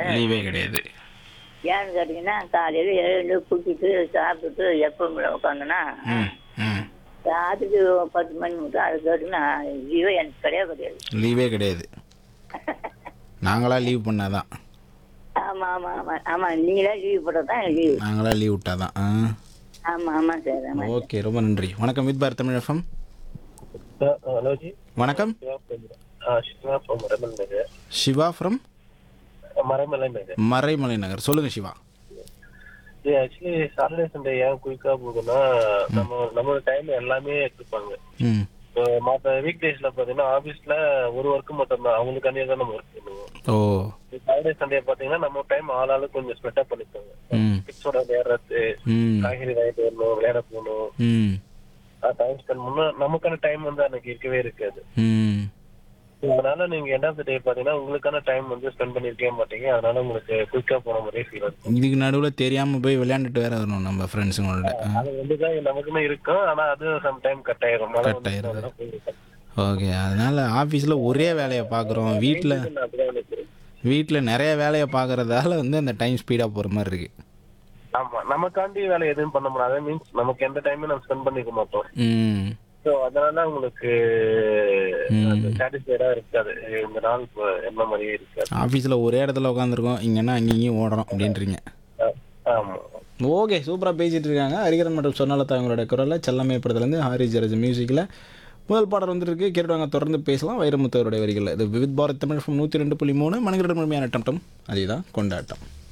லீவே கிடையாது ஏன்னு கேட்டீங்கன்னா காலையில எழுந்து குடிச்சிட்டு சாப்பிட்டுட்டு எப்போ உட்காந்தோன்னா ம் ம் ராத்திரி பத்து மணி மட்டும் அது கேட்டுன்னா லீவே எனக்கு கிடையாது கிடையாது லீவே கிடையாது நாங்களா லீவ் பண்ணாதான் ஆமா ஆமா ஆமா ஆமா நீங்களா லீவ் போட்டா தான் லீவ் நாங்களா லீவ் விட்டாதான் ஆ ஆமா ஆமா சார் ஆமா ஓகே ரொம்ப நன்றி வணக்கம் with Bharat Tamil FM hello ji வணக்கம் சிவா ஃப்ரம் மரமலை நகர் சிவா ஃப்ரம் மரமலை நகர் மறைமலை நகர் சொல்லுங்க சிவா இது ஆக்சுவலி சாட்டர்டே சண்டே ஏன் குயிக்கா போகுதுன்னா நம்ம நம்மளோட டைம் எல்லாமே எடுத்துப்பாங்க ம் இப்போ மற்ற வீக் டேஸ்ல பாத்தீங்கன்னா ஆபீஸ்ல ஒரு ஒர்க் மட்டும் தான் அவங்களுக்காண்டியே தான் நம்ம ஒர்க் பண்ணுவோம் ஓ சாட்டர்டே சண்டே பாத்தீங்கன்னா நம்ம டைம் ஆளாளுக்கு கொஞ்சம் ஸ்பெட்டப் பண்ணிப்பாங்க ம் கிட்ஸோட விளையாடுறது ம் காய்கறி வாங்கிட்டு வரணும் விளையாட போகணும் ம் டைம் ஸ்பெண்ட் பண்ணணும் நமக்கான டைம் வந்து அன்னைக்கு இருக்கவே இருக்காது ம் அதனால நீங்க எண்ட் ஆஃப் த டே பாத்தீங்கன்னா உங்களுக்கான டைம் வந்து ஸ்பெண்ட் பண்ணிருக்கவே மாட்டீங்க அதனால உங்களுக்கு குயிக்கா போன மாதிரியே ஃபீல் ஆகும் இதுக்கு நடுவில் தெரியாமல் போய் விளையாண்டுட்டு வேற வரணும் நம்ம ஃப்ரெண்ட்ஸுங்களோட அது வந்து தான் நமக்குமே இருக்கும் ஆனா அது சம் டைம் கட் ஆயிரும் மழை Cut வந்துச்சுன்னா ஆயிரும். அதெல்லாம் போயிடும். ஓகே அதனால் ஆஃபீஸில் ஒரே வேலையை பார்க்குறோம் வீட்டில் நான் அப்படிதான் நினைக்கிறேன். வீட்டில் நிறைய வேலையை பார்க்குறதால வந்து அந்த டைம் ஸ்பீடாக போகிற மாதிரி இருக்குது ஆமா நமக்காண்டி வேலை எதுவும் பண்ண முடியாது மீன்ஸ் நமக்கு எந்த டைமும் நம்ம ஸ்பெண்ட் பண்ணிக்க மாட்டோம் ம் ஸோ அதனால உங்களுக்கு சாட்டிஸ்ஃபைடா இருக்காது இந்த நாள் இப்ப என்ன மாதிரியே இருக்காது ஆஃபீஸில் ஒரே இடத்துல உட்காந்துருக்கோம் இங்கன்னா அங்கேயும் இங்கேயும் ஓடுறோம் அப்படின்றீங்க ஆ- ஆமா ஓகே சூப்பராக பேசிகிட்டு இருக்காங்க ஹரிகரன் மற்றும் சொன்னாலத்தா அவங்களோட குரலில் செல்லமே படத்துலேருந்து ஹாரி ஜரஜ் மியூசிக்கில் முதல் பாடல் வந்துருக்கு கேட்டுவாங்க தொடர்ந்து பேசலாம் வைரமுத்தவருடைய வரிகளில் இது வித் பாரத் தமிழ் நூற்றி ரெண்டு புள்ளி மூணு மணிக்கிற முழுமையான டம் அதே தான் கொண்டாட்டம்